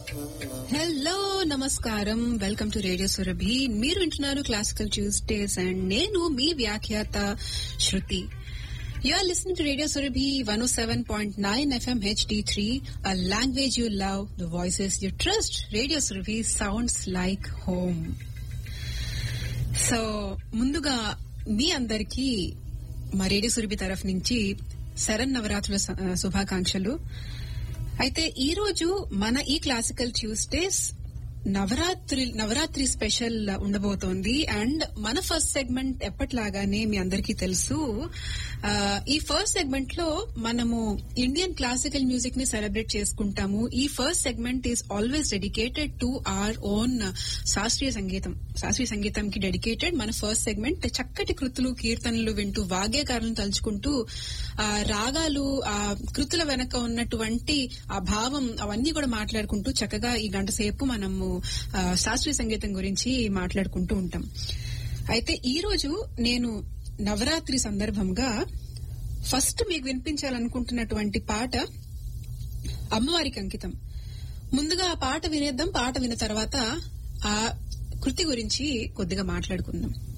hello నమస్కారం welcome to radio Surabhi మీరు వింటున్నారు క్లాసికల్ ట్యూస్డేస్ అండ్ నేను మీ వ్యాఖ్యాత Shruti you are listening to radio Surabhi one seven point nine FM HD three a language you love the voices you trust radio Surabhi sounds like home so ముందుగా మీ అందరికీ మా radio Surabhi తరఫు నుంచి శరణ్ నవరాత్రుల స- శుభాకాంక్షలు అయితే ఈ రోజు మన ఈ classical Tuesdays Navaratri Navaratri special ఉండబోతోంది అండ్ మన ఫస్ట్ సెగ్మెంట్ ఎప్పట్లాగానే మీ అందరికీ తెలుసు ఆ, ఈ ఫస్ట్ సెగ్మెంట్ లో మనము ఇండియన్ క్లాసికల్ మ్యూజిక్ ని సెలబ్రేట్ చేసుకుంటాము ఈ first segment is always dedicated to our own శాస్త్రీయ సంగీతం శాస్త్రీయ సంగీతం కి డెడికేటెడ్ మన ఫస్ట్ సెగ్మెంట్ చక్కటి కృతులు కీర్తనలు వింటూ వాగ్యకారులను తలుచుకుంటూ ఆ రాగాలు ఆ కృతుల వెనక ఉన్నటువంటి ఆ భావం అవన్నీ కూడా మాట్లాడుకుంటూ చక్కగా ఈ గంట సేపు మనము ఆ, శాస్త్రీయ సంగీతం గురించి మాట్లాడుకుంటూ ఉంటాం అయితే ఈ రోజు నేను నవరాత్రి సందర్భంగా ఫస్ట్ మీకు వినిపించాలనుకుంటున్నటువంటి పాట అమ్మవారికి అంకితం ముందుగా ఆ పాట వినేద్దాం పాట విన్న తర్వాత ఆ కృతి గురించి కొద్దిగా మాట్లాడుకుందాం